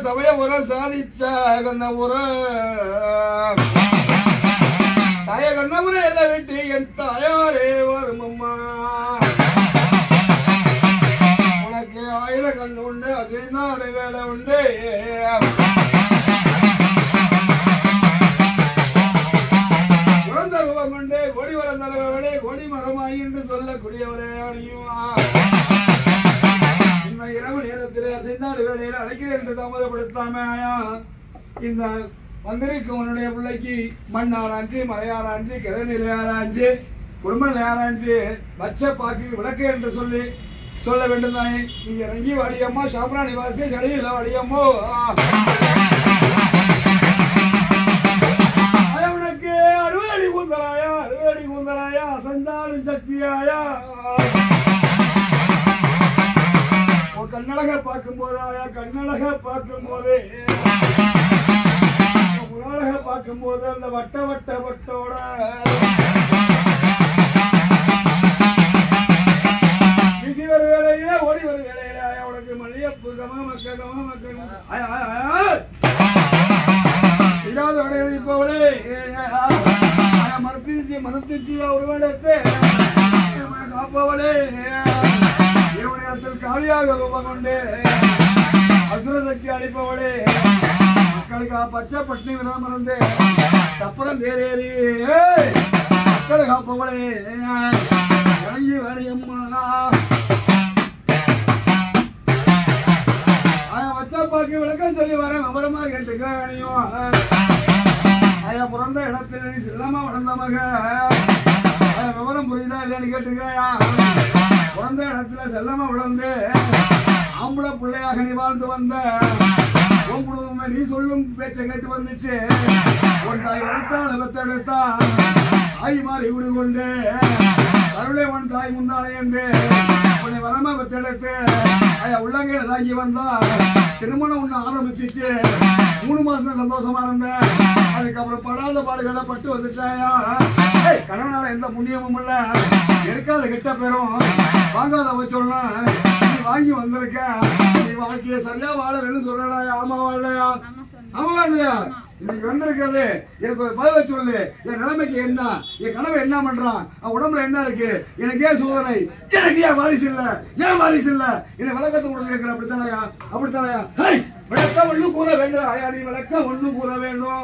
சமய ஒரு சாதிச்ச கண்ணபுர தாய கண்ணபுர எல்லாம் விட்டு என் தாயாரே வரும் அம்மா உனக்கு ஆயிரம் கண்ணு உண்டு அசைந்தாறு வேலை உண்டு குழந்த ரூபம் கொண்டு கொடி வளர்ந்தவர்களே கொடி மகமாய் என்று சொல்லக்கூடியவரே அறியுமா இந்த இரவு நேரத்தில் அசைந்தாடு வேளையில் அழைக்கிறேன் என்று தாமதப்படுத்தாம இந்த வந்திருக்கும் உன்னுடைய பிள்ளைக்கு மண் ஆராய்ச்சி மலை ஆராய்ச்சி கிரநிலை ஆராய்ச்சி குடும்ப நிலை ஆராய்ச்சி பச்சை பாக்கு விளக்கு என்று சொல்லி சொல்ல வேண்டும் தானே நீ இறங்கி வடியம்மா சாப்பிடா நிவாசி சடையில் வடியம்மோ உனக்கு அறுவடி குந்தராயா அறுவடி குந்தராயா அசந்தாலும் சக்தியாயா உன் கண்ணழக பார்க்கும் போதாயா கண்ணழக பார்க்கும் போதே உலக பார்க்கும் போது அந்த வட்ட வட்ட வட்டோட பிசி ஒரு வேலையில ஓடி ஒரு வேலையில ஆயா உனக்கு மல்லியப்பு கம மக்க கம மக்க ஆயா, ஆயா, ஆயா. இல்லாத வேலைகள் இப்போவளே மனத்திருச்சி மனத்திருச்சி ஒரு வேடத்தை காப்பவளே இரவு நேரத்தில் காலியாக ரூபம் கொண்டு அசுரசக்தி அளிப்பவளே மக்களுக்கு ஆ பச்சை பட்டினி விரதம் இருந்து சப்பரம் தேரேறி மக்களை காப்பவளே இறங்கி வேலையம்மா ஆயா வச்சப்பாக்கு விளக்கம் சொல்லி வரேன் விவரமா கேட்டுக்க வேணியும் ஆயா பிறந்த இடத்துல நீ செல்லாம வளர்ந்த மக ஆயா விவரம் புரியுதா இல்லைன்னு கேட்டுக்கயா பிறந்த இடத்துல செல்லாம வளர்ந்து ஆம்பளை பிள்ளையாக நீ வாழ்ந்து வந்த உன் குடும்பமே நீ சொல்லும் பேச்சை கேட்டு வந்துச்சு உன் தாய் வளர்த்தால் பெத்தெடுத்தா ஆய் மாறி விடு கொண்டு கருளை உன் தாய் முன்னாலே என்று உன்னை வரமா பெத்தெடுத்து ஐயா உள்ளங்கையில தாங்கி வந்தா திருமணம் ஒண்ணு ஆரம்பிச்சிச்சு மூணு மாசம் சந்தோஷமா இருந்தேன் அதுக்கப்புறம் படாத பாடுகளை பட்டு வந்துட்டாயா ஏய், கணவனால எந்த புண்ணியமும் இல்ல எடுக்காத கெட்ட பேரும் வாங்காத வச்சோம்னா நீ வாங்கி வந்திருக்க நீ வாழ்க்கையை சரியா வாழலன்னு சொல்றா ஆமா வாழலையா ஆமா இல்லையா இன்னைக்கு வந்திருக்கிறது எனக்கு ஒரு பதில சொல்லு என் நிலைமைக்கு என்ன என் கனவு என்ன பண்றான் அவன் உடம்புல என்ன இருக்கு எனக்கு ஏன் சோதனை எனக்கு ஏன் வாரிசு இல்ல ஏன் வாரிசு இல்ல என்ன விளக்கத்தை கொடுக்க கேட்கிற அப்படித்தானயா அப்படித்தானயா ஹேய், விளக்கம் ஒண்ணும் கூற வேண்டும் ஐயா நீ விளக்கம் ஒண்ணும் கூற வேண்டும்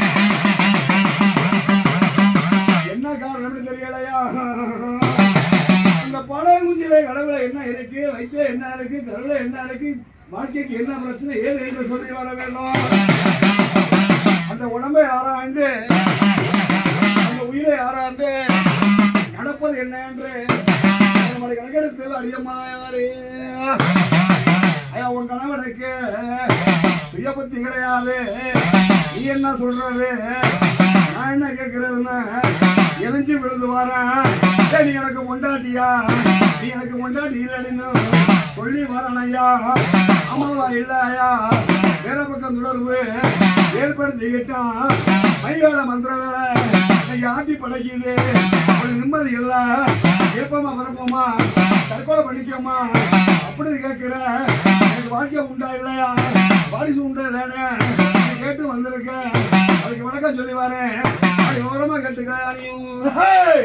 என்ன காரணம்னு தெரியலையா அந்த பழங்குஞ்சில கடவுள என்ன இருக்கு வயிற்றுல என்ன இருக்கு கருள என்ன இருக்கு வாழ்க்கைக்கு என்ன பிரச்சனை ஏது என்று சொல்லி வர வேண்டும் அந்த உடம்பை ஆராய்ந்து அந்த உயிரை ஆராய்ந்து நடப்பது என்ன என்று நம்மளை கணக்கெடுத்து அடியமாறு ஐயா உன் கணவனுக்கு சுய புத்தி கிடையாது நீ என்ன சொல்றது நான் என்ன கேட்கிறதுன்னு எரிஞ்சு விழுந்து வரேன் ஏய், நீ எனக்கு கொண்டாட்டியா நீ எனக்கு கொண்டாட்டி இல்லைன்னு சொல்லி வரேன் ஐயா ஆமாவா இல்ல ஐயா வேற பக்கம் தொடர்பு ஏற்படுத்திக்கிட்டான் மையோட மந்திரம் இன்னைக்கு ஆட்டி படைக்குது ஒரு நிம்மதி இல்ல ஏப்பமா வரப்போமா தற்கொலை பண்ணிக்கோமா அப்படி கேட்கிற எனக்கு வாழ்க்கை உண்டா இல்லையா வாரிசு உண்டா இல்லைன்னு நீ கேட்டு வந்திருக்க அதுக்கு வணக்கம் சொல்லி வரேன் அது விவரமா கேட்டுக்க நீயும் ஹேய்!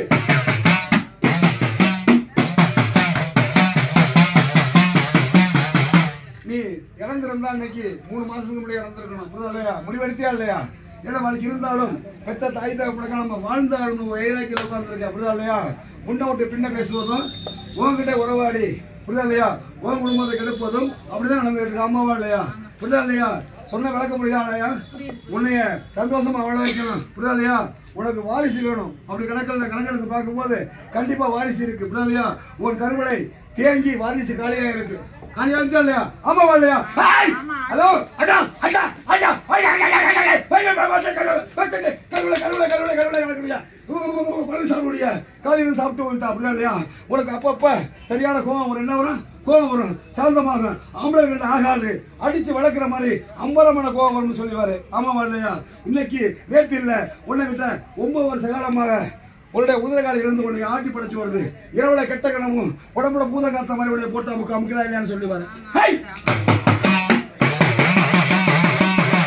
நீ இறந்திருந்தா இன்னைக்கு மூணு மாசத்துக்கு முன்னாடி இறந்திருக்கணும் புரியுதா இல்லையா முடிவெடுத்தியா இல்லையா ஏன்னா வாழ்க்கை இருந்தாலும் பெத்த தாய் தகப்பனக்கா நம்ம வாழ்ந்தாலும் வைராக்கியில் உட்காந்துருக்கா புரியுதா இல்லையா முன்ன விட்டு பின்ன பேசுவதும் உன்கிட்ட உறவாடி புரியுதா இல்லையா உன் குடும்பத்தை கெடுப்பதும் அப்படிதான் நடந்துட்டு இருக்கு அம்மாவா இல்லையா புரியுதா இல்லையா சொன்ன விளக்க முடியுதா இல்லையா உன்னைய சந்தோஷமா வாழ வைக்கணும் புரியுதா இல்லையா உனக்கு வாரிசு வேணும் அப்படி கணக்கில் கணக்கெடுத்து பார்க்கும்போது கண்டிப்பா வாரிசு இருக்கு புரியுதா இல்லையா உன் கருவளை தேங்கி வாரிசு காலியா இருக்கு காலியா இருந்துச்சா இல்லையா ஆமாவா இல்லையா ஹாய்! ஹலோ அடா அடா அடா ஐயா, ஐயா, ஐயா, ஐயா, ஐயா, ஐயா, ஐயா, கருவளை கருவளை கருவளை கருவளை கருவளை கருவளையா பழனி சாப்பிடுறியா காலையில் சாப்பிட்டு வந்துட்டா அப்படியா இல்லையா உனக்கு அப்பப்ப சரியான கோவம் வரும் என்ன வரும் கோவம் வரும் சாந்தமாக ஆம்பளைங்கிட்ட ஆகாது அடிச்சு வளர்க்குற மாதிரி அம்பரமான கோவம் வரும்னு சொல்லிவாரு ஆமாவா இல்லையா இன்னைக்கு நேற்று இல்ல உன்னை கிட்ட ஒன்பது வருஷ காலமாக உன்னுடைய உதிரகால இருந்து உன்னை ஆட்டி படைச்சு வருது இரவுல கெட்ட கனவும் உடம்புல பூத காத்த மாதிரி உடைய போட்டு அமுக்கு அமுக்குதா இல்லையான்னு சொல்லுவாரு ஹை!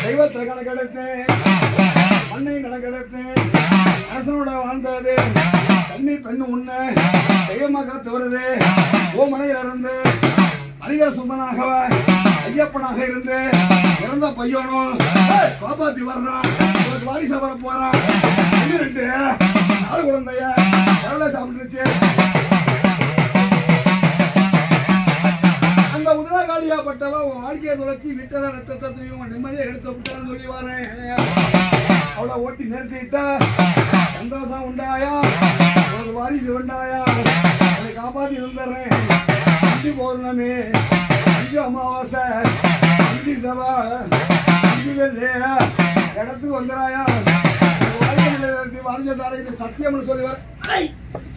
தெய்வத்தை கணக்கெடுத்தேன் மண்ணையும் கணக்கெடுத்தேன் அரசனோட வாழ்ந்தது தண்ணி பெண்ணு உண்ண தெய்வமா காத்து வருது ஓமனையில இருந்து அரிக சுந்தனாக ஐயப்பனாக இருந்து இறந்த பையனும் ஏய், காப்பாத்தி வர்றான் ஒரு வாரிசா வர போறான் இது ரெண்டு நாலு குழந்தைய எவ்வளவு சாப்பிட்டுருச்சு அந்த உதரகாலியாப்பட்டவ உன் வாழ்க்கையை துளைச்சி விட்டத ரத்தத்தை தூயும் நிம்மதியை எடுத்து விட்டான்னு சொல்லி வரேன் அவளை ஓட்டி நிறுத்திட்டா சந்தோஷம் உண்டாயா ஒரு வாரிசு உண்டாயா அதை காப்பாத்தி இருந்துறேன் அஞ்சு பௌர்ணமி அஞ்சு அமாவாசை அஞ்சு சபா அஞ்சு வெள்ளி இடத்துக்கு வந்துடாயா வாழ்க்கை வாரிசு தாரைக்கு சத்தியம்னு சொல்லி வர